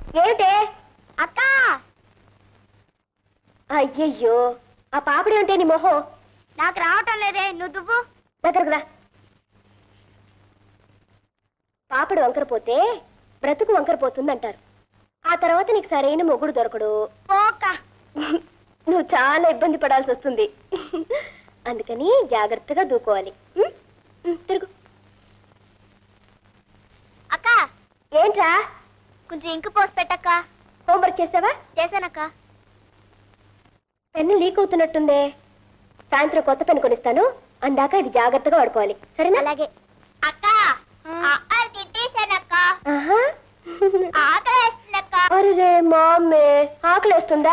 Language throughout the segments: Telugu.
ఏమిటే అక్క అయ్యయ్యో ఆ పాపిడి ఉంటే నీ మొహం నాకు రావటం లేదే నువ్వు దువ్వు దగ్గరకు రా పాపడు వంకర పోతే బ్రతుకు వంకర పోతుందంటారు ఆ తర్వాత నీకు సరైన మొగుడు దొరకడు నువ్వు చాలా ఇబ్బంది పడాల్సి వస్తుంది అందుకని జాగ్రత్తగా దూకోవాలి ఉం? ఉం, తిరుగు అక్క ఏంట్రా కొంచెం ఇంకు పోసి పెట్టక్క హోంవర్క్ చేసావా చేశానక్క పెన్ను లీక్ అవుతున్నట్టుందే సాయంత్రం కొత్త పెన్ను కొనిస్తాను అందాక ఇది జాగ్రత్తగా వాడుకోవాలి సరేనా అలాగే అక్క తిట్టేశానక్క ఆకలేస్తుందక్క అరే మామ్మే ఆకలేస్తుందా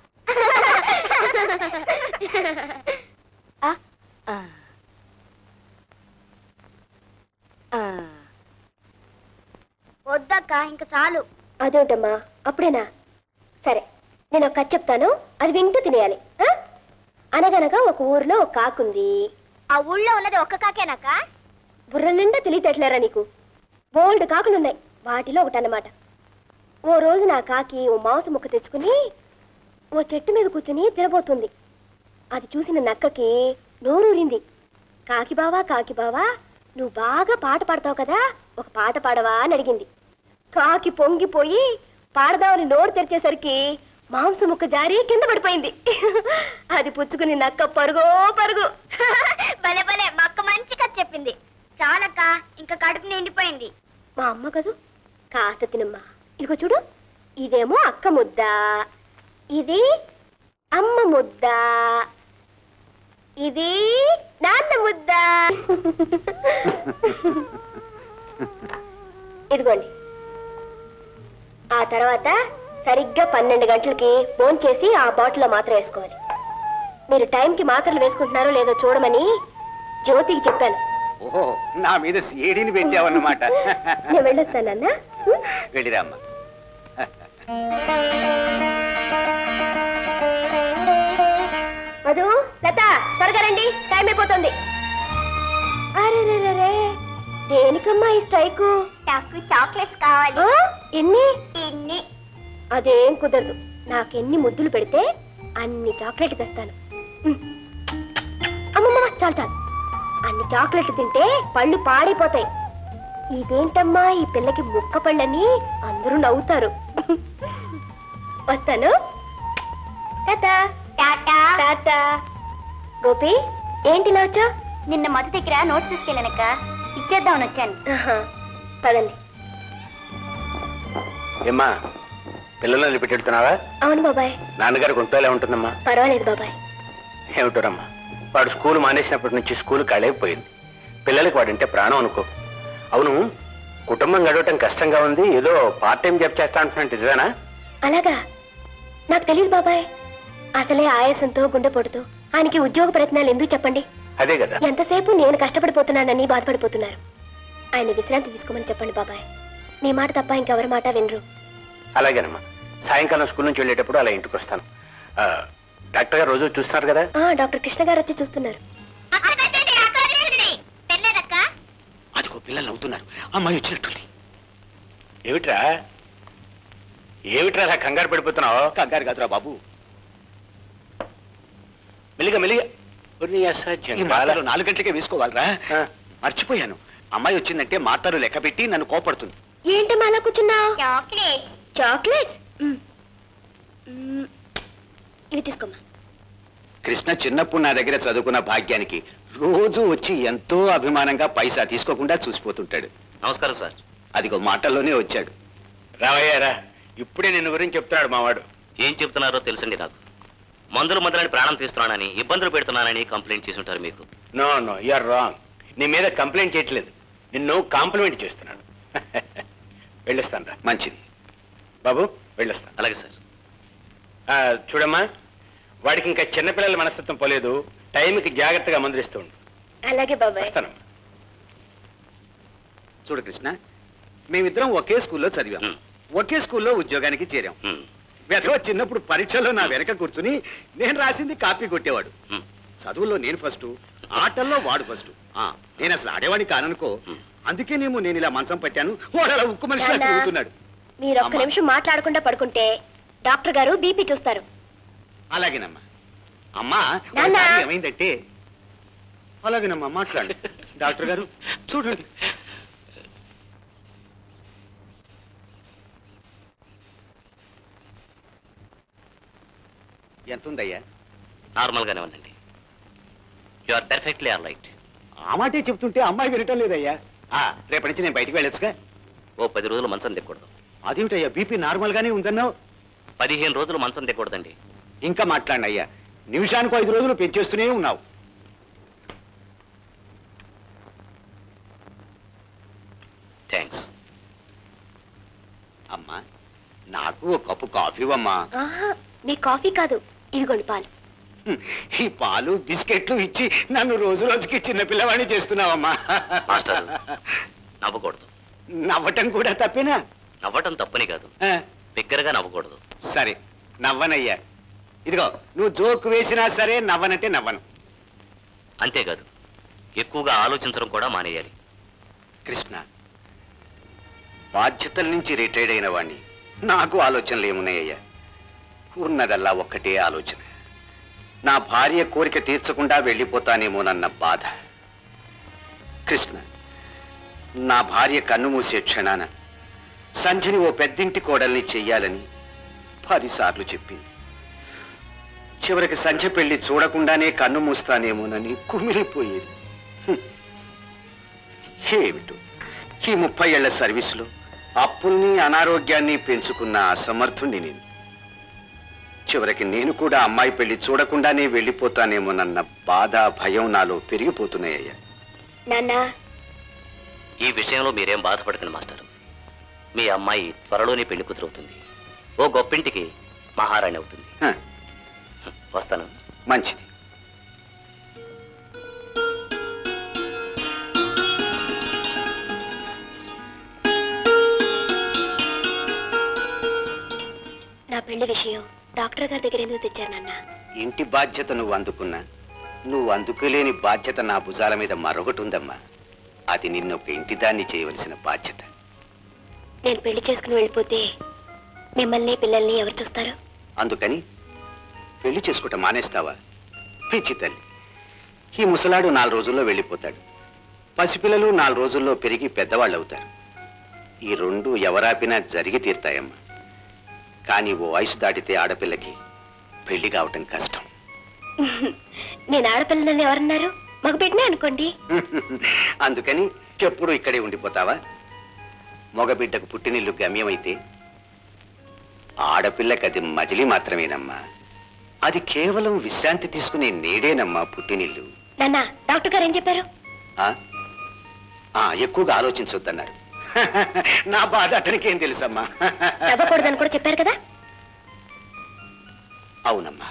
వద్దక్క ఇంక చాలు అదేంటమ్మా అప్పుడేనా సరే నేను ఒక కథ చెప్తాను అది వింటూ తినేయాలి ఆ? అనగనగా ఒక ఊర్లో ఒక కాకుంది ఆ ఊళ్ళో ఉన్నది ఒక్క కాకేనాక బుర్ర నిండా తెలియటట్లేరా నీకు బోల్డ్ కాకులున్నాయి వాటిలో ఒకటన్నమాట ఓ రోజు నా కాకి ఓ మాంసం ముక్క తెచ్చుకుని ఓ చెట్టు మీద కూర్చుని తినబోతుంది అది చూసిన నక్కకి నోరూరింది కాకి బావా కాకి బావా నువ్వు బాగా పాట పాడతావు కదా ఒక పాట పాడవా అని అడిగింది కాకి పొంగిపోయి పాడదామని నోరు తెరిచేసరికి మాంసం ముక్క జారి కింద పడిపోయింది అది పుచ్చుకుని నక్క పరుగో పరుగు భలే భలే మక్క మంచి కథ చెప్పింది చాలక్క ఇంకా కడుపు నిండిపోయింది మా అమ్మ కదూ కాస్త తినమ్మా ఇదిగో చూడు ఇదేమో అక్క ముద్ద ఇది అమ్మ ముద్ద ఇది నాన్న ముద్ద ఇదిగోండి ఆ తర్వాత సరిగ్గా పన్నెండు గంటలకి ఫోన్ చేసి ఆ బాటిల్లో మాత్రం వేసుకోవాలి మీరు టైంకి మాత్రలు వేసుకుంటున్నారో లేదో చూడమని జ్యోతికి చెప్పాను ఓహో నా మీద సీడీని పెట్టావన్నమాట నేను వెళ్ళొస్తానన్నా వెళ్ళిరామ్మా మధు లత త్వరగా రండి టైం అయిపోతుంది అరెరెరెరే దేనికమ్మా ఈ స్ట్రైకు నాకు చాక్లెట్స్ కావాలి ఎన్ని ఎన్ని అదేం కుదరదు నాకెన్ని ముద్దులు పెడితే అన్ని చాక్లెట్ తెస్తాను ఉమ్. అమ్మమ్మ చాలు చాలు అన్ని చాక్లెట్ తింటే పళ్ళు పాడైపోతాయి ఇదేంటమ్మా ఈ పిల్లకి ముక్క పళ్ళని అందరూ నవ్వుతారు వస్తాను టాటా టాటా టాటా గోపి ఏంటి ఇలా వచ్చా నిన్న మధు దగ్గర నోట్స్ తీసుకెళ్ళానక్క ఇచ్చేద్దామని వచ్చాను పదండి ఏమ్మా పిల్లలు పెట్టెడుతున్నావా అవును బాబాయ్ నాన్నగారు గుంటలో ఉంటుందమ్మా పర్వాలేదు బాబాయ్ ఏమిటోరమ్మా వాడు స్కూల్ మానేసినప్పటి నుంచి స్కూల్ కళైపోయింది పిల్లలకి వాడంటే ప్రాణం అనుకో అవును కుటుంబం గడవటం కష్టంగా ఉంది ఏదో పార్ట్ టైం జాబ్ చేస్తా అంటున్నాను నిజమేనా అలాగా నాకు తెలియదు బాబాయ్ అసలే ఆయాసంతో గుండెపోటుతో ఆయనకి ఉద్యోగ ప్రయత్నాలు ఎందుకు చెప్పండి అదే కదా ఎంతసేపు నేను కష్టపడిపోతున్నానని బాధపడిపోతున్నారు ఆయన విశ్రాంతి తీసుకోమని చెప్పండి బాబాయ్ మీ మాట తప్ప ఇంకెవరి మాట వినరు అలాగేనమ్మా సాయంకాలం స్కూల్ నుంచి వెళ్ళేటప్పుడు అలా ఇంటికి వస్తాను ఆ, డాక్టర్ గారు రోజు చూస్తున్నారు కదా ఆ, డాక్టర్ కృష్ణ గారు వచ్చి చూస్తున్నారు అదిగో పిల్లలు అవుతున్నారు అమ్మాయి వచ్చినట్టుంది ఏమిట్రా ఏమిట్రా అలా కంగారు పడిపోతున్నావు కంగారు కాదురా బాబు మెల్లిగా మెల్లిగా ఒరి అసాధ్యం. మాటలు నాలుగు గంటలకే వేసుకోవాలరా ఆ, మర్చిపోయాను అమ్మాయి వచ్చిందంటే మాటలు లెక్క పెట్టి నన్ను కోపడుతుంది ఏంటమ్మా అలా కూర్చున్నావు చాక్లెట్స్ ఇవి తీసుకోమ్మా కృష్ణ చిన్నప్పుడు నా దగ్గర చదువుకున్న భాగ్యానికి రోజు వచ్చి ఎంతో అభిమానంగా పైసా తీసుకోకుండా చూసిపోతుంటాడు నమస్కారం సార్ అదిగో మాటల్లోనే వచ్చాడు రావయ్యా రా ఇప్పుడే నిన్ను గురించి చెప్తున్నాడు మావాడు ఏం చెప్తున్నారో తెలుసండి నాకు మందులు మందులని ప్రాణం తీస్తున్నానని ఇబ్బందులు పెడుతున్నానని కంప్లైంట్ చేసి ఉంటారు మీకు నో నో యూఆర్ రాంగ్ నీ మీద కంప్లైంట్ చేయట్లేదు నిన్ను కాంప్లిమెంట్ చేస్తున్నాడు వెళ్ళొస్తాను రా మంచిది బాబు వెళ్ళొస్తాను అలాగే సార్ ఆ, చూడమ్మా వాడికి ఇంకా చిన్నపిల్లల మనస్తత్వం పోలేదు టైంకి జాగ్రత్తగా మందులు ఇస్తూ ఉండు అలాగే బాబాయ్ వస్తానమ్మా చూడు కృష్ణ మేమిద్దరం ఒకే స్కూల్లో చదివాం మ్. ఒకే స్కూల్లో ఉద్యోగానికి చేరాం హ్మ్, వెధవ చిన్నప్పుడు పరీక్షలో నా వెనక కూర్చుని నేను రాసింది కాపీ కొట్టేవాడు హ్మ్. చదువుల్లో నేను ఫస్ట్ ఆటల్లో వాడు ఫస్ట్ నేను అసలు ఆడేవాడిని కాననుకో మ్. అందుకేనేమో నేను ఇలా మంచం పట్టాను వాడు అలా ఉక్కు మనిషిలా నాన్నా. తిరుగుతున్నాడు మీరు ఒక్క అమ్మా. నిమిషం మాట్లాడకుండా పడుకుంటే డాక్టర్ గారు బీపీ చూస్తారు అలాగేనమ్మా అమ్మా నాన్న. ఒకసారి ఏమైందంటే అలాగేనమ్మా మాట్లాడండి డాక్టర్ గారు చూడండి ఎంత ఉందయ్యా నార్మల్గానే ఉందండి you are perfectly all right ఆ మాటే చెప్తుంటే అమ్మాయి వినటం లేదయ్యా ఆ, రేపటి నుంచి నేను బయటికి వెళ్ళొచ్చుగా ఓ పది రోజులు మంచం దిగకూడదు అదేమిటయ్యా బీపీ నార్మల్ గానే ఉందన్నావు పదిహేను రోజులు మంచం దిగకూడదండి ఇంకా మాట్లాడండి అయ్యా నిమిషానికి ఐదు రోజులు పెంచేస్తూనే ఉన్నావు థ్యాంక్స్ అమ్మా నాకు ఒక కప్పు కాఫీ ఇవ్వమ్మా ఆహా, మీ కాఫీ కాదు ఇవిగోండి పాలు హ్మ్, ఈ పాలు బిస్కెట్లు ఇచ్చి నన్ను రోజు రోజుకి చిన్న పిల్లవాడిని చేస్తున్నావమ్మా మాస్టర్ నవ్వకూడదు నవ్వటం కూడా తప్పేనా నవ్వటం తప్పని కాదు ఆ, బిగ్గరగా నవ్వకూడదు సరే నవ్వనయ్యా ఇదిగో నువ్వు జోక్ వేసినా సరే నవ్వనంటే నవ్వను అంతేకాదు ఎక్కువగా ఆలోచించడం కూడా మానేయాలి కృష్ణ బాధ్యతల నుంచి రిటైర్డ్ అయిన వాణ్ణి నాకు ఆలోచనలు ఏమున్నాయ్యా ఉన్నదల్లా ఒక్కటే ఆలోచన నా భార్య కోరిక తీర్చకుండా వెళ్ళిపోతానేమోనన్న బాధ కృష్ణ నా భార్య కన్ను మూసే క్షణాన సంధ్యని ఓ పెద్దింటి కోడల్ని చెయ్యాలని పదిసార్లు చెప్పింది చివరికి సంధ్య పెళ్లి చూడకుండానే కన్ను మూస్తానేమోనని కుమిలిపోయేది హ్మ్. ఏమిటో ఈ ముప్పై ఏళ్ల సర్వీసులో అప్పుల్ని అనారోగ్యాన్ని పెంచుకున్న అసమర్థుణ్ణి నేను చివరికి నేను కూడా అమ్మాయి పెళ్లి చూడకుండానే వెళ్ళిపోతానేమోనన్న బాధ భయం నాలో పెరిగిపోతున్నాయ్యా నాన్న ఈ విషయంలో మీరేం బాధపడకండి మాస్టర్ మీ అమ్మాయి త్వరలోనే పెళ్లి కుదురవుతుంది ఓ గొప్పింటికి మహారాణి అవుతుంది హ, వస్తాను మంచిది నా పెళ్లి విషయం డాక్టర్ గారి దగ్గర ఎందుకు తెచ్చారు నాన్న ఇంటి బాధ్యత నువ్వు అందుకున్నా నువ్వు అందుకోలేని బాధ్యత నా భుజాల మీద మరొకటి ఉందమ్మా అది నిన్ను ఒక ఇంటి దాన్ని చేయవలసిన బాధ్యత నేను పెళ్లి చేసుకుని వెళ్ళిపోతే మిమ్మల్ని పిల్లల్ని ఎవరు చూస్తారు అందుకని పెళ్లి చేసుకోవటం మానేస్తావా పిచ్చి తల్లి ఈ ముసలాడు నాలుగు రోజుల్లో వెళ్ళిపోతాడు పసిపిల్లలు నాలుగు రోజుల్లో పెరిగి పెద్దవాళ్ళు అవుతారు ఈ రెండు ఎవరాపినా జరిగి తీరుతాయమ్మా కానీ ఓ వయసు దాటితే ఆడపిల్లకి పెళ్లి కావటం కష్టం నేను ఆడపిల్లని ఎవరన్నారు మగబిడ్డనే అనుకోండి అందుకని ఎప్పుడు ఇక్కడే ఉండిపోతావా మగబిడ్డకు పుట్టినిల్లు గమ్యమైతే ఆడపిల్లకి అది మజిలీ మాత్రమేనమ్మా అది కేవలం విశ్రాంతి తీసుకునే నేడేనమ్మా పుట్టినిల్లు నాన్న డాక్టర్ గారు ఏం చెప్పారు ఆ? ఆ, ఎక్కువగా ఆలోచించొద్దన్నారు నా బాధ అతనికి ఏం తెలుసమ్మా నవ్వకూడదని కూడా చెప్పారు కదా అవునమ్మా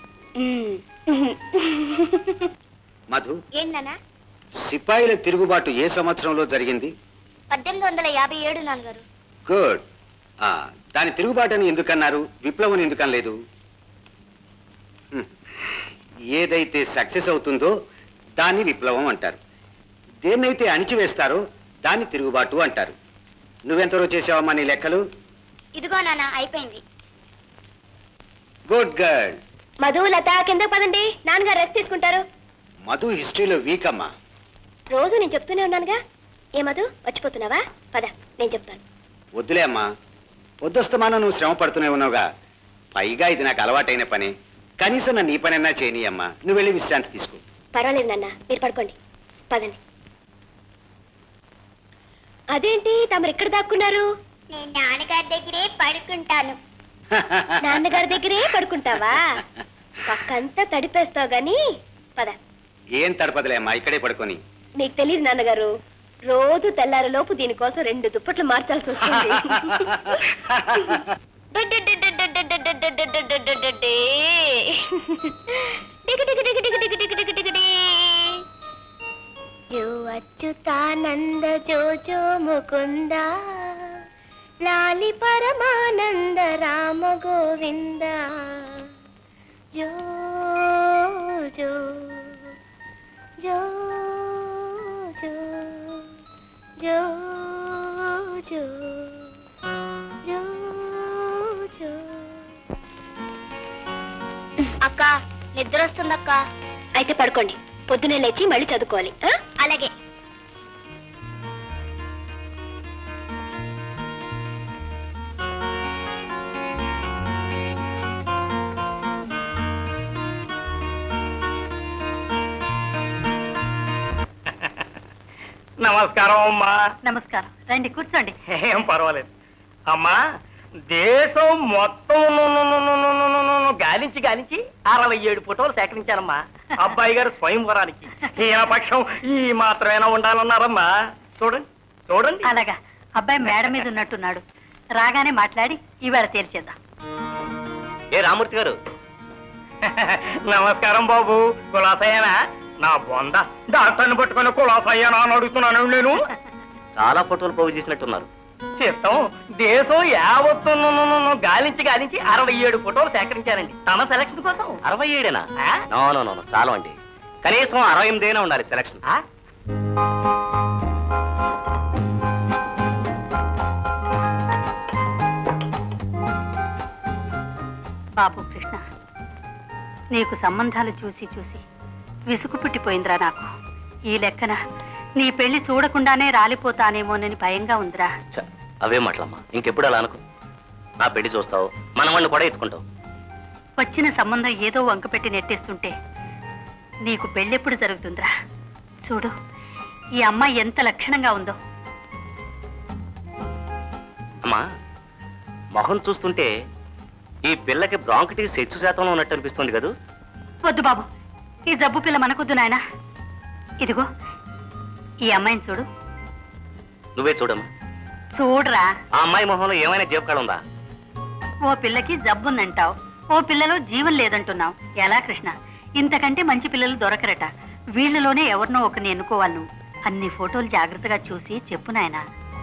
మధు ఏం నాన్న సిపాయిల తిరుగుబాటు ఏ సంవత్సరంలో జరిగింది పద్దెనిమిది వందల యాభై ఏడు నాన్నగారు గుడ్ ఆ, దాని తిరుగుబాటని ఎందుకన్నారు విప్లవం ఎందుకనలేదు హ్మ్. ఏదైతే సక్సెస్ అవుతుందో దాన్ని విప్లవం అంటారు దేన్నైతే అణిచివేస్తారో దాన్ని తిరుగుబాటు అంటారు నువ్వెంతలో చేసావమ్మా నీ లెక్కలు ఇదిగో నాన్న అయిపోయింది గుడ్ గర్ల్ మధు లత కింద పదండి నాన్నగారు రెస్ట్ తీసుకుంటారు మధు హిస్టరీలో వీక్ అమ్మా రోజు నేను చెప్తూనే ఉన్నానుగా ఏ మధు వచ్చిపోతున్నావా పద నేను చెప్తాను వద్దులే అమ్మా పొద్దుస్తమానం నువ్వు శ్రమ పడుతూనే ఉన్నావుగా పైగా ఇది నాకు అలవాటైన పని కనీసం నన్ను ఈ పనైనా చేయని అమ్మా నువ్వు వెళ్ళి విశ్రాంతి తీసుకో పర్వాలేదు నాన్న మీరు పడుకోండి పదండి అదేంటి తమరు ఎక్కడ దాక్కున్నారు నేను నాన్నగారి దగ్గరే పడుకుంటాను నాన్నగారి దగ్గరే పడుకుంటావా పక్కంతా తడిపేస్తావు గాని పద ఏం తడపదులే అమ్మా ఇక్కడే పడుకొని మీకు తెలియదు నాన్నగారు రోజు తెల్లారి లోపు దీనికోసం రెండు దుప్పట్లు మార్చాల్సి వస్తుంది జో అచ్యుతానంద జో జో ముకుంద లాలి పరమానంద రామ గోవింద జో జో జో జో జో జో జో అక్క నిద్ర వస్తుందక్క అయితే పడుకోండి పొద్దునే లేచి మళ్ళీ చదువుకోవాలి ఆ? అలాగే నమస్కారం అమ్మా నమస్కారం రండి కూర్చోండి ఏం పర్వాలేదు అమ్మా దేశం మొత్తం ను- ను- ను- ను- ను- ను- ను- ను- ను గాలించి గాలించి అరవై ఏడు ఫోటోలు సేకరించారమ్మా అబ్బాయి గారు స్వయంవరానికి ఈయన పక్షం ఈ మాత్రమేనా ఉండాలన్నారమ్మా చూడండి చూడండి అలాగా అబ్బాయి మేడ మీద ఉన్నట్టున్నాడు రాగానే మాట్లాడి ఈవేళ తేల్చేద్దాం ఏ రామూర్తి గారు నమస్కారం బాబు కులాసయ్యనా నా బొంద డాక్టర్ని పట్టుకుని కులాసయ్యనా అని అడుగుతున్నాను నేను చాలా ఫోటోలు పోగు చేసినట్టున్నారు చిత్తం దేశం యావత్తు ను- ను- ను- ను గాలించి గాలించి అరవై ఏడు ఫోటోలు సేకరించారండి తమ సెలక్షన్ కోసం అరవై ఏడేనా ఆ? నో నో నో నో, చాలా అండి కనీసం అరవై ఎనిమిదేనా ఉండాలి సెలక్షన్ ఆ? బాబు కృష్ణ నీకు సంబంధాలు చూసి చూసి విసుగు పుట్టిపోయిందిరా నాకు ఈ లెక్కన నీ పెళ్లి చూడకుండానే రాలిపోతానేమోనని భయంగా ఉందిరా ఛ, అవే మాటలమ్మా ఇంకెప్పుడు అలా అనుకో నా పెళ్లి చూస్తావు మన వాళ్ళని కూడా ఎత్తుకుంటావు వచ్చిన సంబంధం ఏదో వంక పెట్టి నెట్టేస్తుంటే నీకు పెళ్ళెప్పుడు జరుగుతుందిరా చూడు ఈ అమ్మాయి ఎంత లక్షణంగా ఉందో అమ్మా మొహం చూస్తుంటే ఈ పిల్లకి బ్రాంకిటిస్ హెచ్చు శాతంలో ఉన్నట్టు అనిపిస్తుంది కదూ వద్దు బాబు ఈ జబ్బు పిల్ల మనకొద్దు నాయనా ఇదిగో ఈ అమ్మాయిని చూడు నువ్వే చూడమ్మా చూడరా ఆ అమ్మాయి మొహంలో ఏమైనా జీవకాళ ఉందా ఓ పిల్లకి జబ్బుందంటావు ఓ పిల్లలో జీవం లేదంటున్నావు ఎలా కృష్ణ ఇంతకంటే మంచి పిల్లలు దొరకరట వీళ్ళలోనే ఎవరినో ఒకరిని ఎన్నుకోవాలి నువ్వు అన్ని ఫోటోలు జాగ్రత్తగా చూసి చెప్పు నాయనా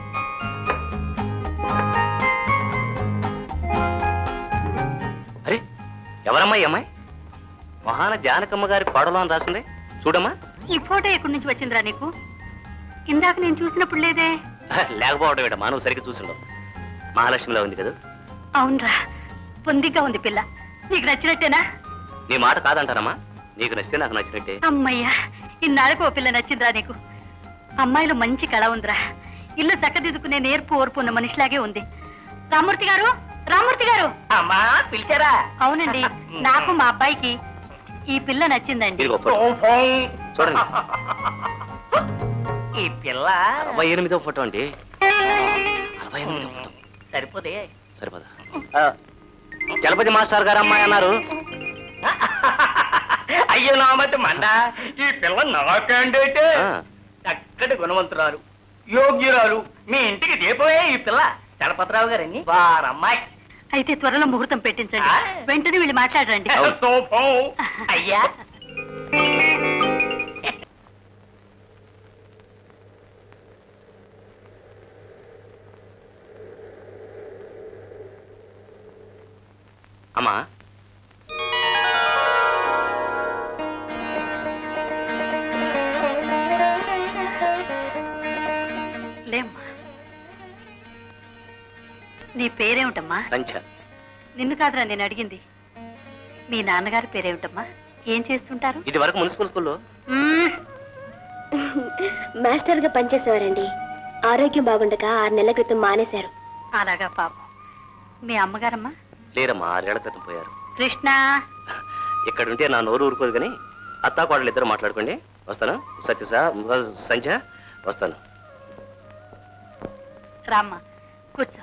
అరే ఎవరమ్మా ఈ అమ్మాయి మహాన జానకమ్మ గారి కోడలో అని రాసింది చూడమ్మా ఈ ఫోటో ఎక్కడి నుంచి వచ్చిందిరా నీకు ఇందాక నేను చూసినప్పుడు లేదే లేకపోవడం ఏంటమ్మా నువ్వు సరిగ్గా చూసిండవు మహాలక్ష్మిలో ఉంది కదా అవునరా పొందిగా ఉంది పిల్ల నీకు నచ్చినట్టేనా నీ మాట కాదంటారమ్మా నీకు నచ్చితే నాకు నచ్చినట్టే అమ్మయ్యా ఇన్నాళ్ళకు ఓ పిల్ల నచ్చిందిరా నీకు అమ్మాయిలో మంచి కళ ఉందిరా ఇల్లు చక్కదిద్దుకునే నేర్పు ఓర్పు ఉన్న మనిషిలాగే ఉంది రామూర్తి గారు రామూర్తి గారు అమ్మా పిలిచారా అవునండి నాకు మా అబ్బాయికి ఈ పిల్ల నచ్చిందండి ఇదిగో ఫోటో ఫోం, ఫోం. చూడండి ఈ పిల్ల అరవై ఎనిమిదో ఫోటో అండి అరవై ఎనిమిదో ఫోటో సరిపోతే సరిపదా ఆ, చలపతి మాస్టర్ గారు అమ్మాయి అన్నారు అయ్యో నా మధ్య మండ ఈ పిల్ల నా క్యాండిడేట్ ఆ. చక్కటి గుణవంతురాలు యోగ్యురాలు మీ ఇంటికి దీపమే ఈ పిల్ల చలపతిరావు గారని వారమ్మాయి అయితే త్వరలో ముహూర్తం పెట్టించండి ఆ. వెంటనే వీళ్ళు మాట్లాడరండి అవును. సోఫం అయ్యా అమ్మా లేమ్మా నీ పేరేమిటమ్మా సంచ నిన్ను కాదురా నేను అడిగింది మీ నాన్నగారి పేరేమిటమ్మా ఏం చేస్తుంటారు ఇది వరకు మున్సిపల్ స్కూల్లో మ్మ్. మాస్టర్ గా పనిచేసేవారండి ఆరోగ్యం బాగుండక ఆరు నెలల క్రితం మానేశారు అలాగా పాపం మీ అమ్మగారమ్మా లేరమ్మా ఆరేళ్ల క్రితం పోయారు కృష్ణ ఇక్కడ ఉంటే నా నోరు ఊరుకోదు కానీ అత్తా కోడలు ఇద్దరు మాట్లాడుకోండి వస్తాను సత్యసా సంచ వస్తాను రామ్మా కూర్చో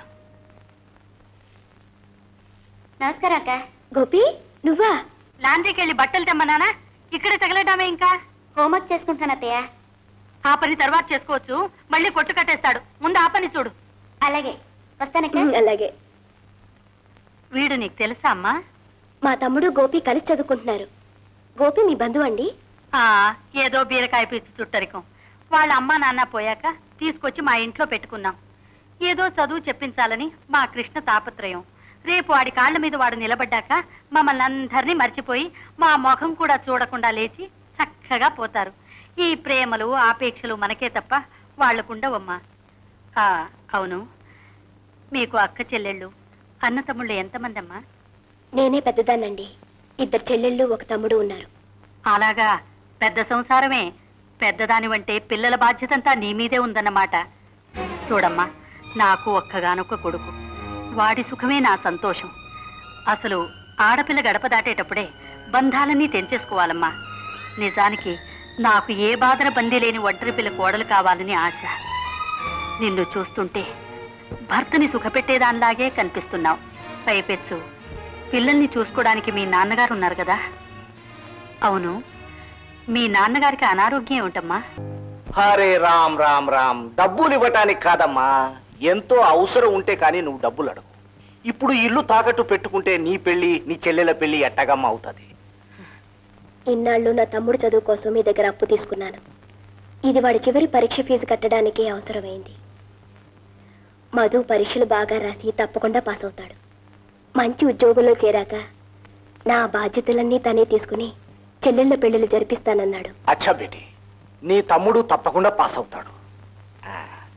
నమస్కారం అక్క గోపి నువ్వా లాండ్రీకి వెళ్ళి బట్టలు తెమ్మన్నానా ఇక్కడే తగలటామే ఇంకా హోంవర్క్ చేసుకుంటాను అత్తయ్య ఆ పని తర్వాత చేసుకోవచ్చు మళ్ళీ కొట్టు కట్టేస్తాడు ముందు ఆ పని చూడు అలాగే వస్తానక్క ఉమ్, అలాగే వీడు నీకు తెలుసా అమ్మా మా తమ్ముడు గోపి కలిసి చదువుకుంటున్నారు గోపి మీ బంధువు అండి ఆ ఏదో బీరకాయ పిచ్చి చుట్టరికం వాళ్ళ అమ్మా నాన్న పోయాక తీసుకొచ్చి మా ఇంట్లో పెట్టుకున్నాం ఏదో చదువు చెప్పించాలని మా కృష్ణ తాపత్రయం రేపు వాడి కాళ్ళ మీద వాడు నిలబడ్డాక మమ్మల్ని అందరినీ మర్చిపోయి మా ముఖం కూడా చూడకుండా లేచి చక్కగా పోతారు ఈ ప్రేమలు ఆపేక్షలు మనకే తప్ప వాళ్ళకుండవమ్మా ఆ, అవును మీకు అక్క చెల్లెళ్ళు అన్న తమ్ముళ్ళు ఎంతమంది అమ్మా నేనే పెద్దదాన్నండి ఇద్దరు చెల్లెళ్ళు ఒక తమ్ముడు ఉన్నారు అలాగా పెద్ద సంసారమే పెద్దదానివంటే పిల్లల బాధ్యతంతా నీ మీదే ఉందన్నమాట చూడమ్మా నాకు ఒక్కగానొక్క కొడుకు వాడి సుఖమే నా సంతోషం అసలు ఆడపిల్ల గడప దాటేటప్పుడే బంధాలన్నీ తెంచేసుకోవాలమ్మా నిజానికి నాకు ఏ బాధన బందీ లేని ఒంటరి పిల్ల కోడలు కావాలని ఆశ నిన్ను చూస్తుంటే భర్తని సుఖపెట్టేదానిలాగే కనిపిస్తున్నావు పైపెచ్చు పిల్లల్ని చూసుకోవడానికి మీ నాన్నగారు ఉన్నారు కదా అవును మీ నాన్నగారికి అనారోగ్యం ఏమిటమ్మా హరే రామ్ రామ్ రామ్ డబ్బులు ఇవ్వటానికి కాదమ్మా ఎంతో అవసరం ఉంటే కానీ నువ్వు డబ్బులు అడగు ఇప్పుడు ఇల్లు తాకట్టు పెట్టుకుంటే నీ పెళ్లి నీ చెల్లెల పెళ్లి ఎట్టగమ్మ అవుతుంది ఇన్నాళ్ళు నా తమ్ముడు చదువు కోసం మీ దగ్గర అప్పు తీసుకున్నాను ఇది వాడి చివరి పరీక్ష ఫీజు కట్టడానికి అవసరమైంది మధు పరీక్షలు బాగా రాసి తప్పకుండా పాస్ అవుతాడు మంచి ఉద్యోగంలో చేరాక నా బాధ్యతలన్నీ తనే తీసుకుని చెల్లెళ్ళ పెళ్లిళ్ళు జరిపిస్తానన్నాడు అచ్చా బేటి నీ తమ్ముడు తప్పకుండా పాస్ అవుతాడు ఆ.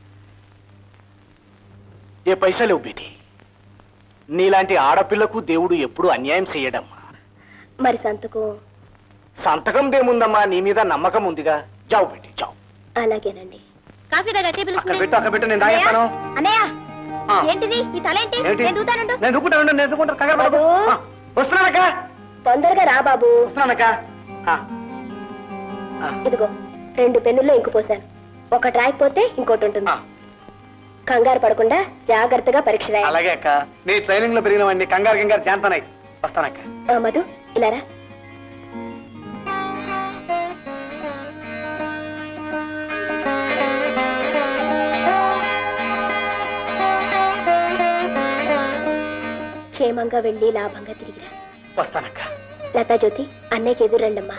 ఏ పైసా లేవు బేటి నీలాంటి ఆడపిల్లకు దేవుడు ఎప్పుడు అన్యాయం చేయడమ్మా మరి సంతకం సంతకం దేముందమ్మా నీ మీద నమ్మకం ఉందిగా జావు బేటి జావు అలాగేనండి కాఫీ దగ్గర టీ అక్కడ పెట్టు అక్కడ పెట్టు నేను తాగేస్తాను అన్నయ్య ఆ. ఏంటిది ఈ తల ఏంటి ఏంటి? నేను దూతానుండు నేను దూకుంటాను నేను దూకుంటాను కంగారు పడకు. బాబు. ఆ, వస్తున్నానక్క తొందరగా రా బాబు వస్తున్నానక్క ఆ, ఇదిగో రెండు పెన్నుల్లో ఇంకు పోశాను ఒకటి రాయకపోతే ఇంకోటి ఉంటుంది ఆ. కంగారు పడకుండా జాగ్రత్తగా పరీక్ష రాయాలి అలాగే అక్క నీ ట్రైనింగ్ లో పెరిగినవండి కంగారు కంగారు జాంతనాయి వస్తానక్క ఆ, మధు ఇలా రా క్షేమంగా వెళ్ళి లాభంగా తిరిగిరా వస్తానక్క లతా జ్యోతి అన్నయ్యకి ఎదురండమ్మా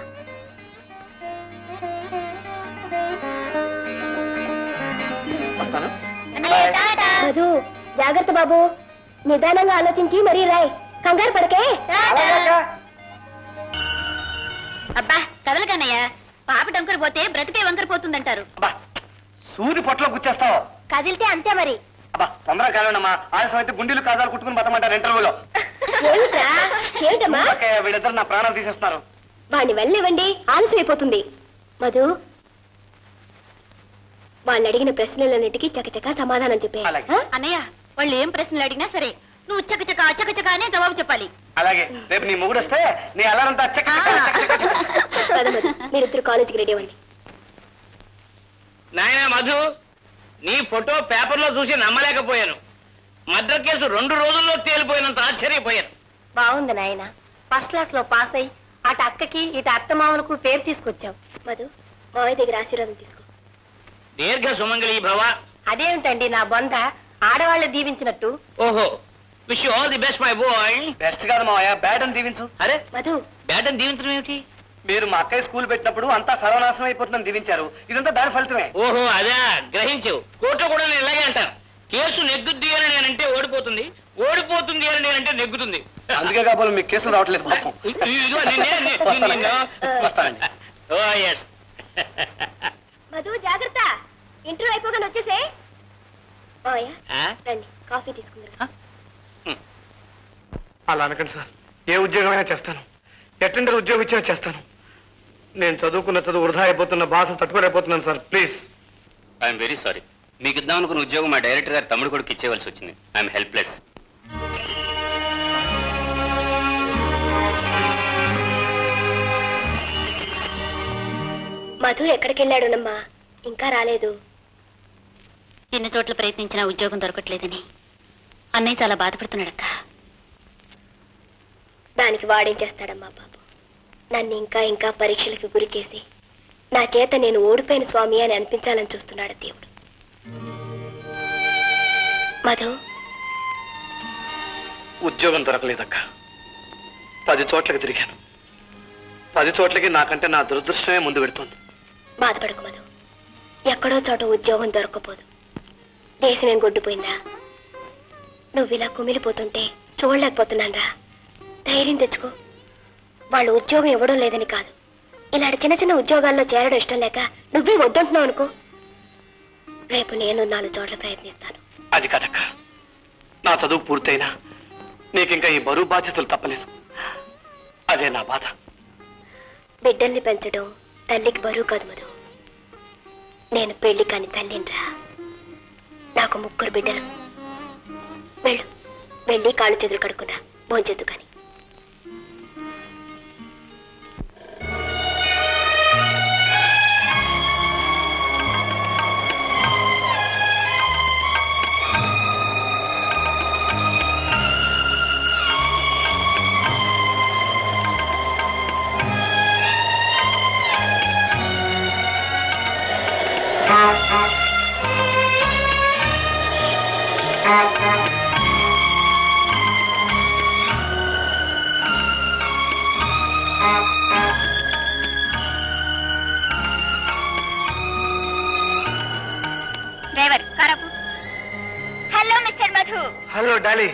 వస్తాను అన్నయ్య టాటా మధు జాగ్రత్త బాబు నిదానంగా ఆలోచించి మరీ రాయ్ కంగారు పడకే అలాగే అక్క అబ్బా కదలకన్నయ్య పాప టంకరు పోతే బ్రతికే వంకర పోతుందంటారు అబ్బా సూది పొట్టలో గుచ్చేస్తావు కదిలితే అంతే మరి అబ్బా తొందరగా కాలేనమ్మా ఆలస్యం అయితే గుండెలు కాదాలు కుట్టుకుని బతమంటారు ఇంటర్వ్యూలో ఏమిట్రా ఏమిటమ్మా అక్కయ్య, వీళ్ళిద్దరు నా ప్రాణాలు తీసేస్తున్నారు వాడిని వెళ్ళివ్వండి ఆలస్యం అయిపోతుంది మధు వాళ్ళు అడిగిన ప్రశ్నలన్నిటికీ చకచకా సమాధానం చెప్పే అలాగే. అన్నయ్య వాళ్ళు ఏం ప్రశ్నలు అడిగినా సరే నువ్వు చకచక చకచక అనే జవాబు చెప్పాలి అలాగే రేపు నీ మొగుడు వస్తే నీ అల్లారంతా చక్క చక్క చక్క చక్క చక్క. పద మధు మీరిద్దరు కాలేజీకి రెడీ అవ్వండి నాయన మధు నీ ఫోటో పేపర్లో చూసి నమ్మలేకపోయాను మర్డర్ కేసు రెండు రోజుల్లో తేలిపోయినంత ఆశ్చర్యపోయాను బాగుంది నాయన ఫస్ట్ క్లాస్ లో పాస్ అయి అటు అక్కకి ఇటు అత్తమామలకు పేరు తీసుకొచ్చావు మధు మావయ్య దగ్గర ఆశీర్వాదం తీసుకో దీర్ఘ సుమంగళి భవ అదేమిటండి నా బొంద ఆడవాళ్ళు దీవించినట్టు ఓహో wish all the best my boy best కాదు మావయ్య బ్యాట్ అని దీవించు అరే మధు బ్యాట్ అని దీవించడం ఏమిటి మీరు మా అక్కయ్య స్కూల్ పెట్టినప్పుడు అంతా సర్వనాశనం అయిపోతుందని దీవించారు ఇదంతా దాని ఫలితమే ఓహో అదే గ్రహించు కోర్టులో కూడా నేను ఇలాగే అంటాను కేసు నెగ్గుద్ది అని నేనంటే ఓడిపోతుంది ఓడిపోతుంది అని నేనంటే నెగ్గుతుంది అందుకే కాబోలు మీకు కేసులు రావట్లేదు పాపం ఇదిగో నిన్నే- ని- ని- నిన్ను. వస్తానండి ఓ ఎస్ మధు జాగ్రత్త ఇంటర్వ్యూ అయిపోగానే వచ్చేసే మావయ్య రండి కాఫీ తీసుకుందరు అలా అనకండి సార్ ఏ ఉద్యోగమైనా చేస్తాను అటెండర్ ఉద్యోగం ఇచ్చినా చేస్తాను నేను చదువుకున్న చదువు వృధా అయిపోతున్న బాధ తట్టుకోలేకపోతున్నాను sir please I'm very sorry మీకు ఇద్దాం అనుకున్న ఉద్యోగం మా డైరెక్టర్ గారి తమ్ముడు కొడుకు ఇచ్చేవలసి వచ్చింది ఐఎమ్ హెల్ప్లెస్ మధు ఎక్కడికి వెళ్ళాడునమ్మా ఇంకా రాలేదు ఎన్ని చోట్ల ప్రయత్నించినా ఉద్యోగం దొరకట్లేదని అన్నయ్య చాలా బాధపడుతున్నాడక్క దానికి వాడేం చేస్తాడమ్మా బాబు నన్ను ఇంకా ఇంకా పరీక్షలకు గురి చేసి నా చేత నేను ఓడిపోయిన స్వామి అని అనిపించాలని చూస్తున్నాడు దేవుడు మధు ఉద్యోగం దొరకలేదక్క పది చోట్లకి తిరిగాను పది చోట్లకి నాకంటే నా దురదృష్టమే ముందు పెడుతోంది బాధపడకు మధు ఎక్కడో చోట ఉద్యోగం దొరకపోదు దేశం ఏం గొడ్డుపోయిందా నువ్వు ఇలా కుమిలిపోతుంటే చూడలేకపోతున్నాను రా ధైర్యం తెచ్చుకో వాళ్ళు ఉద్యోగం ఇవ్వడం లేదని కాదు ఇలాంటి చిన్న చిన్న ఉద్యోగాల్లో చేరడం ఇష్టం లేక నువ్వే వద్దంటున్నావు అనుకో రేపు నేను నాలుగు చోట్ల ప్రయత్నిస్తాను అది కదక్క నా చదువు పూర్తయినా నీకు ఇంకా ఈ బరువు బాధ్యతలు తప్పలేదు అదే నా బాధ బిడ్డల్ని పెంచడం తల్లికి బరువు కాదు మధు నేను పెళ్లి కాని తల్లినిరా నాకు ముగ్గురు బిడ్డలు వెళ్ళు వెళ్ళి కాళ్ళు చేతులు కడుక్కున్నా భోంచొద్దు కానీ డ్రైవర్ కారాపు hello mister Madhu hello Dolly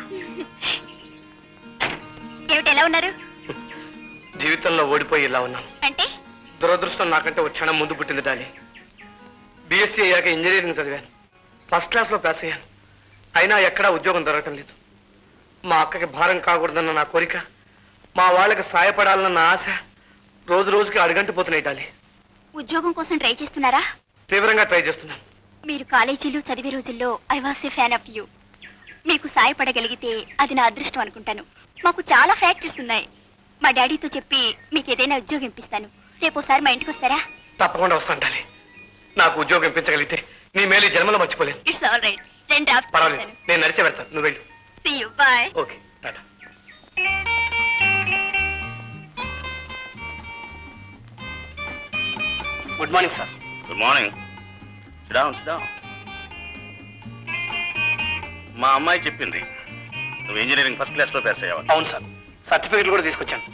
ఏమిటి ఎలా ఉన్నారు జీవితంలో ఓడిపోయి ఇలా ఉన్నాను అంటే దురదృష్టం నాకంటే ఒక క్షణం ముందు పుట్టింది డాలీ బీఎస్సీ అయ్యాక ఇంజనీరింగ్ చదివాను ఫస్ట్ క్లాస్లో పాస్ అయ్యాను అయినా ఎక్కడా ఉద్యోగం దొరకటం లేదు మా అక్కకి భారం కాకూడదన్న నా కోరిక మా వాళ్ళకి సాయపడాలన్న ఆశ రోజు రోజుకి అడుగంటిపోతున్నాయి డాలీ ఉద్యోగం కోసం ట్రై చేస్తున్నారా తీవ్రంగా ట్రై చేస్తున్నాను మీరు కాలేజీలో చదివే రోజుల్లో I was a fan of you మీకు సాయపడగలిగితే అది నా అదృష్టం అనుకుంటాను మాకు చాలా ఫ్యాక్టరీస్ ఉన్నాయి మా డాడీతో చెప్పి మీకు ఏదైనా ఉద్యోగం ఇప్పిస్తాను రేపు ఒకసారి మా ఇంటికి వస్తారా తప్పకుండా వస్తాను డాలీ నాకు ఉద్యోగం ఇప్పించగలిగితే నీ మేలు ఈ జన్మలో మర్చిపోలేను ఇట్స్ ఆల్ రైట్ రెండు పర్వాలేదు ఆఫ్ నేను నడిచే వెళ్తాను నువ్వు వెళ్ళు see you bye okay tata good morning sir good morning sit down sit down మా అమ్మాయి చెప్పింది నువ్వు ఇంజనీరింగ్ ఫస్ట్ క్లాస్లో పాస్ అయ్యావా అవును సార్ సర్టిఫికెట్లు కూడా తీసుకొచ్చాను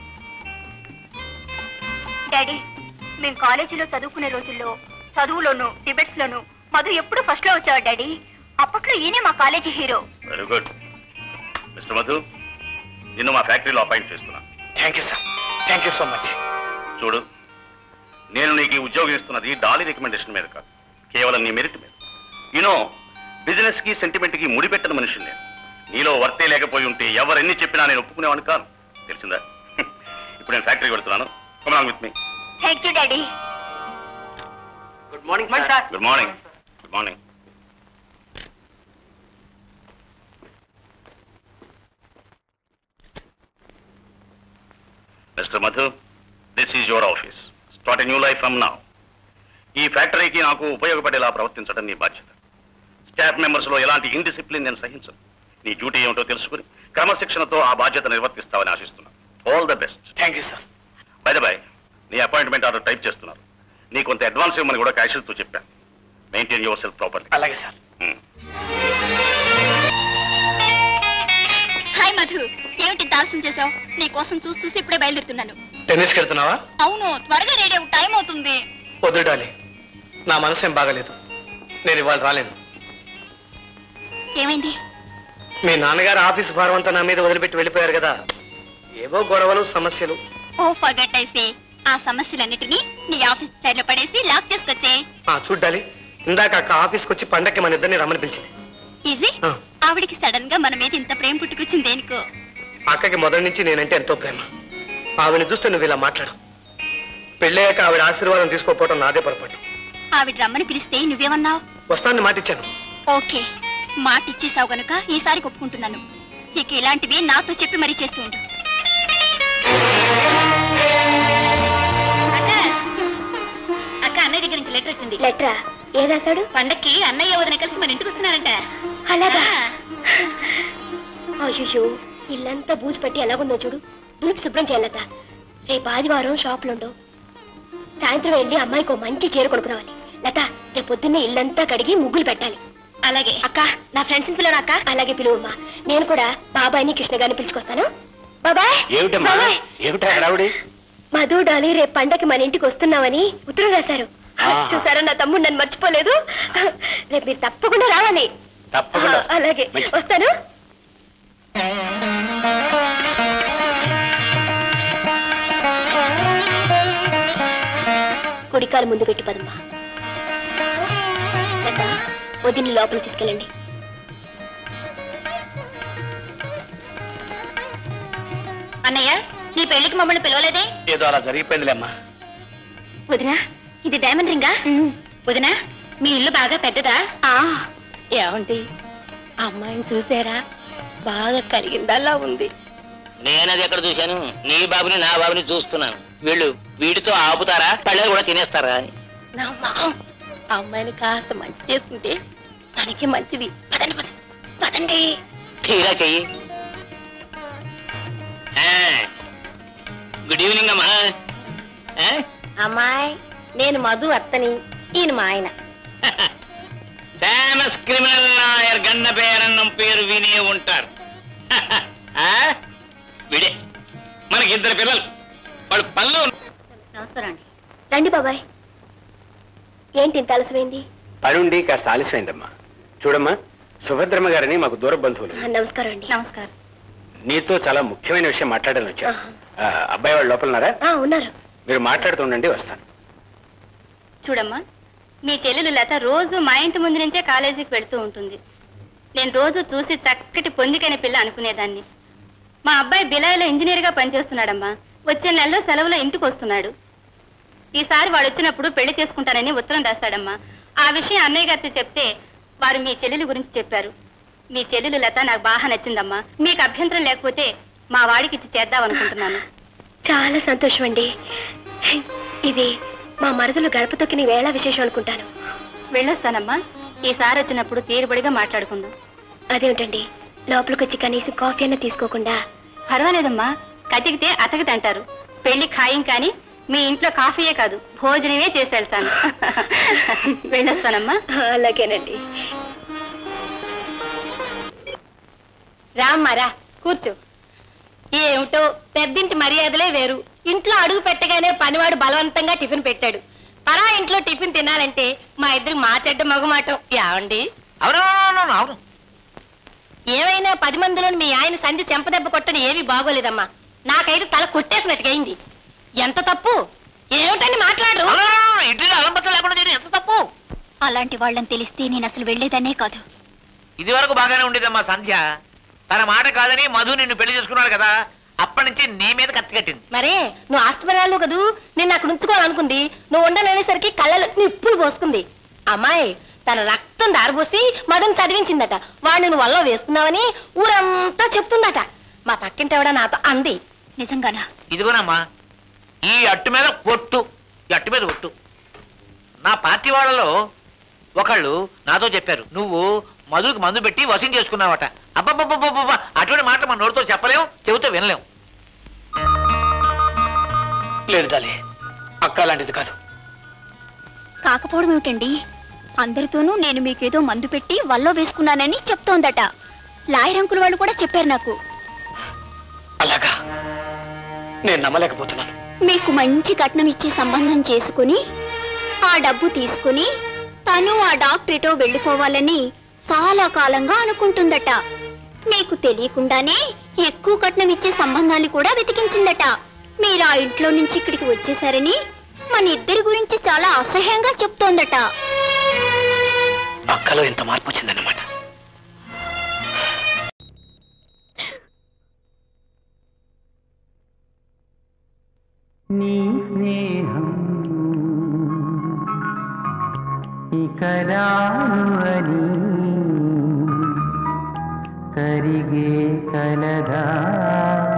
డాడీ మేము కాలేజీలో చదువుకునే రోజుల్లో చదువులోను డిబేట్స్ లోను మధు ఎప్పుడు ఫస్ట్ లో వచ్చాడు డాడీ అప్పట్లో ఈయనే మా college hero very good mister Madhu నిన్ను మా ఫ్యాక్టరీలో అపాయింట్ చేస్తున్నా thank you sir thank you so much చూడు నేను నీకు ఈ ఉద్యోగం ఇస్తున్నది డాలీ రికమెండేషన్ మీద కాదు కేవలం నీ మెరిట్ మీద యూనో బిజినెస్ కి సెంటిమెంట్ కి ముడిపెట్టిన మనిషిని నేను నీలో వర్తే లేకపోయి ఉంటే ఎవరెన్ని చెప్పినా నేను ఒప్పుకునేవాడిని కాను తెలిసిందా ఇప్పుడు నేను ఫ్యాక్టరీకి వెళ్తున్నాను come along with me thank you daddy good morning sir good morning good morning mister Madhu this is your office start a new life from now ఈ ఫ్యాక్టరీకి నాకు ఉపయోగపడేలా ప్రవర్తించడం నీ బాధ్యత స్టాఫ్ మెంబర్స్ లో ఎలాంటి ఇండిసిప్లిన్ నేను సహించను నీ డ్యూటీ ఏమిటో తెలుసుకుని క్రమశిక్షణతో ఆ బాధ్యత నిర్వర్తిస్తావని ఆశిస్తున్నాను all the best thank you sir by the by నీ అపాయింట్మెంట్ ఆర్డర్ టైప్ చేస్తున్నారు నీ కొంత అడ్వాన్స్ ఇవ్వమని కూడా క్యాషియర్తో చెప్పాను మెయింటైన్ యువర్ సెల్ఫ్ ప్రాపర్లీ అలాగే సార్ హాయ్ మధు ఏమిటి ఇంత ఆలస్యం చేసావు నీ కోసం చూసి చూసి ఇప్పుడే బయలుదేరుతున్నాను టెన్నిస్కి వెళ్తున్నావా అవును త్వరగా రెడీ అవ్వు టైం అవుతుంది వద్దు డాలీ నా మనసు ఏం బాగలేదు నేను ఇవాళ రాలేను ఏమైంది మీ నాన్నగారు ఆఫీస్ భారం అంతా నా మీద వదిలిపెట్టి వెళ్ళిపోయారు కదా ఏవో గొడవలు సమస్యలు ఓ ఫగట్ అయితే ఆ సమస్యలన్నిటినీ నీ ఆఫీస్ చైర్లో పడేసి లాక్ చేసుకొచ్చే ఆ, చూడు డాలీ ఇందాక అక్క ఆఫీస్కి వచ్చి పండక్కి మన ఇద్దరిని రమ్మని పిలిచింది ఈజీ ఆ, ఆవిడికి సడన్ గా మన మీద ఇంత ప్రేమ పుట్టుకొచ్చింది దేనికో అక్కకి మొదటి నుంచి నేనంటే ఎంతో ప్రేమ ఆవిడని చూస్తే నువ్వు ఇలా మాట్లాడు పెళ్ళయ్యాక ఆవిడ ఆశీర్వాదం తీసుకోకపోవడం నాదే పొరపాటు ఆవిడ రమ్మని పిలిస్తే నువ్వేమన్నావు వస్తానని మాటిచ్చాను ఓకే మాట ఇచ్చేసావు గనుక ఈసారి ఒప్పుకుంటున్నాను ఇక ఇలాంటివి నాతో చెప్పి మరీ చేస్తూ ఉండు అక్క అన్నయ్య దగ్గర నుంచి లెటర్ వచ్చింది లెటరా ఏ రాశాడు పండక్కి అన్నయ్య వదిన కలిసి మన ఇంటికి వస్తున్నారంట అలాగా అయ్యో ఇల్లంతా బూజు పెట్టి ఎలాగుందో చూడు దులుపు శుభ్రం చేయాలట రేపు ఆదివారం షాపులు ఉండవు సాయంత్రం వెళ్ళి అమ్మాయికి ఓ మంచి చీర కొనుక్కురావాలి లత రేపు పొద్దున్నే ఇల్లంతా కడిగి ముగ్గులు పెట్టాలి అలాగే అక్క నా ఫ్రెండ్స్ పిల్లలు అక్క అలాగే పిలువమ్మా నేను కూడా బాబాయ్ని కృష్ణ గారిని పిలుచుకొస్తాను బాబాయ్ ఏమిటమ్మా బాబాయ్ ఏమిటా హడావుడి మధు డాలి రేపు పండగకి మన ఇంటికి వస్తున్నామని ఉత్తరం రాశారు ఆహా. చూసారా నా తమ్ముడు నన్ను మర్చిపోలేదు రేపు మీరు తప్పకుండా రావాలి తప్పకుండా ఆ, అలాగే మంచిది. వస్తాను కుడికాలు ముందు పెట్టి పదమ్మా లత, వదిన్ని లోపల తీసుకెళ్ళండి అన్నయ్య నీ పెళ్లికి మమ్మల్ని పిలవలేదే ఏదో అలా జరిగిపోయిందిలేమ్మా వదినా ఇది డైమండ్ రింగా వదినా మీ ఇల్లు బాగా పెద్దదా ఆ ఏమండి అమ్మాయిని చూసారా బాగా కలిగిందల్లా ఉంది నేనది ఎక్కడ చూశాను నీ బాబుని నా బాబుని చూస్తున్నాను వీళ్ళు వీడితో ఆపుతారా పళ్ళని కూడా తినేస్తారా అని నా మొహం. ఆ అమ్మాయిని కాస్త మంచి చేసుకుంటే మనకి మంచిది పదండి పదండి పదండి తీరా చెయ్యి ఆ, గుడ్ ఈవినింగ్ అమ్మా ఆ? అమ్మాయి నేను మధు అత్తని ఈయన మా ఆయన ఫేమస్ క్రిమినల్ లాయర్ గన్న పేరన్నం పేరు వినే ఉంటారు ఆ? విడే మనకి ఇద్దరు పిల్లలు వాళ్ళు పళ్ళు నమస్కారం అండి రండి బాబాయ్ ఏంటి ఇంత అలసమైంది పనుండి కాస్త ఆలస్యమైందమ్మా చూడమ్మా సుభద్రమ్మ గారిని మాకు దూర బంధువులు ఆ, నమస్కారం అండి నమస్కారం నీతో చాలా ముఖ్యమైన విషయం మాట్లాడాలని వచ్చాను ఆ, అబ్బాయి వాళ్ళు లోపలన్నారా ఆ, ఉన్నారు మీరు మాట్లాడుతుండండి వస్తాను చూడమ్మా మీ చెల్లెలు లత రోజు మా ఇంటి ముందు నుంచే కాలేజీకి వెళ్తూ ఉంటుంది నేను రోజు చూసి చక్కటి పొందికైన పిల్ల అనుకునేదాన్ని మా అబ్బాయి బిలాయిలో ఇంజనీర్గా పనిచేస్తున్నాడమ్మా వచ్చే నెలలో సెలవులో ఇంటికి వస్తున్నాడు ఈసారి వాడు వచ్చినప్పుడు పెళ్లి చేసుకుంటానని ఉత్తరం రాశాడమ్మా ఆ విషయం అన్నయ్య గారితో చెప్తే వారు మీ చెల్లెలు గురించి చెప్పారు మీ చెల్లెలు లత నాకు బాగా నచ్చిందమ్మా మీకు అభ్యంతరం లేకపోతే మా వాడికి ఇచ్చి చేద్దాం అనుకుంటున్నాను చాలా సంతోషం అండి ఇది మా మరదలు గడప తొక్కిన వేళ విశేషం అనుకుంటాను వెళ్ళొస్తానమ్మా ఈసారి వచ్చినప్పుడు తీరుబడిగా మాట్లాడుకుందాం అదేమిటండి లోపలికి వచ్చి కనీసం కాఫీ అన్న తీసుకోకుండా పర్వాలేదమ్మా కతికితే అతకటి అంటారు పెళ్లి ఖాయం కానీ మీ ఇంట్లో కాఫీయే కాదు భోజనమే చేసి వెళ్తాను వెళ్ళొస్తానమ్మా అలాగేనండి రామ్మారా కూర్చో ఏమిటో పెద్దింటి మర్యాదలే వేరు ఇంట్లో అడుగు పెట్టగానే పనివాడు బలవంతంగా టిఫిన్ పెట్టాడు పరా ఇంట్లో టిఫిన్ తినాలంటే మా ఇద్దరు మా చెడ్డ మగమాటం ఏమండి అవునవును అవును ఏమైనా పది మందిలో మీ ఆయన సంధి చెంపదెబ్బ కొట్టడం ఏమీ బాగోలేదమ్మా నాకైతే తల కొట్టేసినట్టుగా అయింది ఎంత తప్పు ఏమిటని మాట్లాడు ఇంటిలో అలంబత్తం లేకుండా చేయడం ఎంత తప్పు అలాంటి వాళ్ళని తెలిస్తే నేను అసలు వెళ్లేదనే కాదు ఇది వరకు బాగానే ఉండేదమ్మా సంధ్య తన మాట కాదని మధు నిన్ను పెళ్లి చేసుకున్నాడు కదా అప్పటి నుంచి నీ మీద కత్తి కట్టింది మరే నువ్వు ఆస్తిపరాలు కదూ నిన్ను అక్కడ ఉంచుకోవాలనుకుంది నువ్వు ఉండలేనేసరికి కళ్ళలో నిప్పులు పోసుకుంది అమ్మాయి తన రక్తం దారిపోసి మదన్ చదివించిందట వాడిని నువ్వు వల్ల వేస్తున్నావని ఊరంతా చెప్తుందట మా పక్కింటి ఎవడ నాతో అంది నిజంగానా ఇదిగోనమ్మా ఈ అట్టు మీద ఒట్టు ఈ అట్టు మీద ఒట్టు నా పార్టీ వాళ్ళలో ఒకళ్ళు నాతో చెప్పారు నువ్వు మధుకి మందు పెట్టి వసం చేసుకున్నావట అబ్బబ్బబ్బబ్బబ్బ అటువంటి మాటలు మన నోటితో చెప్పలేం చెబితే వినలేం లేదు డాలి అక్క లాంటిది కాదు కాకపోవడం ఏమిటండి అందరితోనూ నేను మీకేదో మందు పెట్టి వల్లో వేసుకున్నానని చెప్తోందట లాయర్ అంకుల్ వాళ్ళు కూడా చెప్పారు నాకు అలాగా నేను నమ్మలేకపోతున్నాను మీకు మంచి కట్నం ఇచ్చే సంబంధం చేసుకుని ఆ డబ్బు తీసుకుని తను ఆ డాక్టరేటో వెళ్ళిపోవాలని చాలా కాలంగా అనుకుంటుందట మీకు తెలియకుండానే ఎక్కువ కట్నం ఇచ్చే సంబంధాన్ని కూడా వెతికించిందట మీరు ఆ ఇంట్లో నుంచి ఇక్కడికి వచ్చేసారని మన ఇద్దరి గురించి చాలా అసహ్యంగా చెప్తోందట అక్కలో ఇంత మార్పు వచ్చిందన్నమాట నీ స్నేహం ఇక రాను అని కరిగే కలగా